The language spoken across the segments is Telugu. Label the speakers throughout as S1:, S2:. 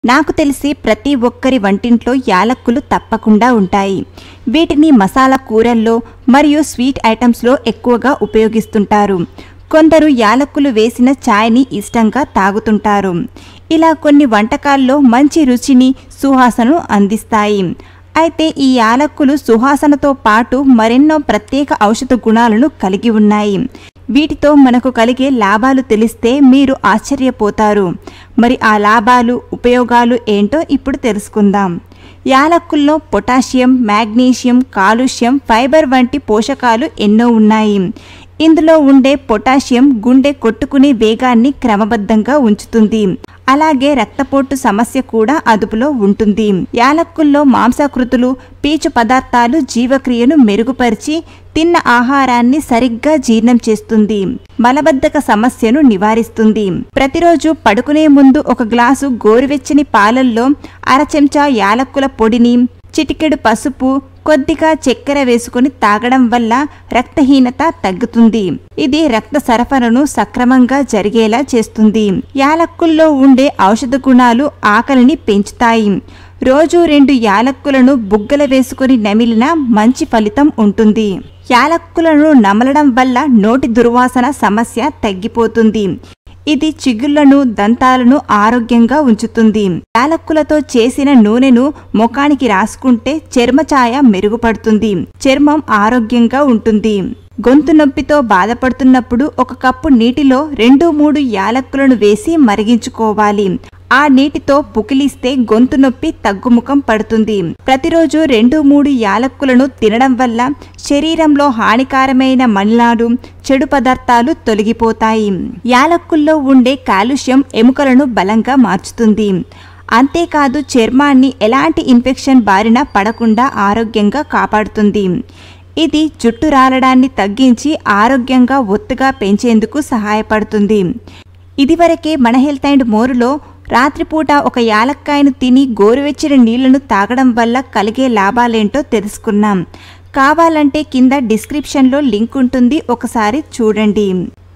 S1: నాకు తెలిసి ప్రతి ఒక్కరి వంటింట్లో యాలక్కులు తప్పకుండా ఉంటాయి వీటిని మసాలా కూరల్లో మరియు స్వీట్ ఐటమ్స్లో ఎక్కువగా ఉపయోగిస్తుంటారు కొందరు యాలక్కులు వేసిన ఛాయ్ని ఇష్టంగా తాగుతుంటారు ఇలా కొన్ని వంటకాల్లో మంచి రుచిని సువాసనను అందిస్తాయి అయితే ఈ యాలక్కులు సువాసనతో పాటు మరెన్నో ప్రత్యేక ఔషధ గుణాలను కలిగి ఉన్నాయి వీటితో మనకు కలిగే లాభాలు తెలిస్తే మీరు ఆశ్చర్యపోతారు మరి ఆ లాభాలు ఉపయోగాలు ఏంటో ఇప్పుడు తెలుసుకుందాం యాలక్కుల్లో పొటాషియం మాగ్నీషియం కాలుష్యం ఫైబర్ వంటి పోషకాలు ఎన్నో ఉన్నాయి ఇందులో ఉండే పొటాషియం గుండె కొట్టుకునే వేగాన్ని క్రమబద్ధంగా ఉంచుతుంది అలాగే రక్తపోటు సమస్య కూడా అదుపులో ఉంటుంది యాలక్కుల్లో మాంసాకృతులు పీచు పదార్థాలు జీవక్రియను మెరుగుపరిచి తిన్న ఆహారాన్ని సరిగ్గా జీర్ణం చేస్తుంది మలబద్ధక సమస్యను నివారిస్తుంది ప్రతిరోజు పడుకునే ముందు ఒక గ్లాసు గోరువెచ్చని పాలల్లో అర చెంచా యాలక్కుల పొడిని చిటికెడు పసుపు కొద్దిగా చక్కెర వేసుకుని తాగడం వల్ల రక్తహీనత తగ్గుతుంది ఇది రక్త సరఫరాను సక్రమంగా జరిగేలా చేస్తుంది యాలక్కుల్లో ఉండే ఔషధ గుణాలు ఆకలిని పెంచుతాయి రోజు రెండు యాలక్కులను బుగ్గల వేసుకుని నమిలిన మంచి ఫలితం ఉంటుంది యాలక్కులను నమలడం వల్ల నోటి దుర్వాసన సమస్య తగ్గిపోతుంది ఇది చిగుళ్లను దంతాలను ఆరోగ్యంగా ఉంచుతుంది యాలక్కులతో చేసిన నూనెను ముఖానికి రాసుకుంటే చర్మఛాయ మెరుగుపడుతుంది చర్మం ఆరోగ్యంగా ఉంటుంది గొంతు నొప్పితో బాధపడుతున్నప్పుడు ఒక కప్పు నీటిలో రెండు మూడు యాలక్కులను వేసి మరిగించుకోవాలి ఆ నీటితో పుకిలిస్తే గొంతు నొప్పి తగ్గుముఖం పడుతుంది ప్రతిరోజు రెండు మూడు యాలక్కులను తినడం వల్ల శరీరంలో హానికారమైన మలినాలు చెడు పదార్థాలు తొలగిపోతాయి యాలక్కుల్లో ఉండే కాలుష్యం ఎముకలను బలంగా మార్చుతుంది అంతేకాదు చర్మాన్ని ఎలాంటి ఇన్ఫెక్షన్ బారిన పడకుండా ఆరోగ్యంగా కాపాడుతుంది ఇది జుట్టు రాలడాన్ని తగ్గించి ఆరోగ్యంగా ఒత్తుగా పెంచేందుకు సహాయపడుతుంది ఇదివరకే మన హెల్త్ అండ్ మోరులో రాత్రిపూట ఒక యాలక్కాయను తిని గోరువెచ్చని నీళ్లను తాగడం వల్ల కలిగే లాభాలేంటో తెలుసుకున్నాం కావాలంటే కింద డిస్క్రిప్షన్లో లింక్ ఉంటుంది ఒకసారి చూడండి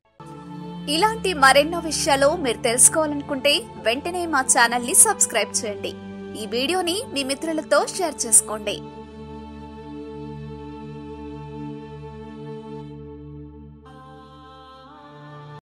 S2: ఇలాంటి మరెన్నో విషయాలు మీరు తెలుసుకోవాలనుకుంటే వెంటనే మా ఛానల్ ని సబ్స్క్రైబ్ చేయండి ఈ వీడియోని మీ మిత్రులతో షేర్ చేసుకోండి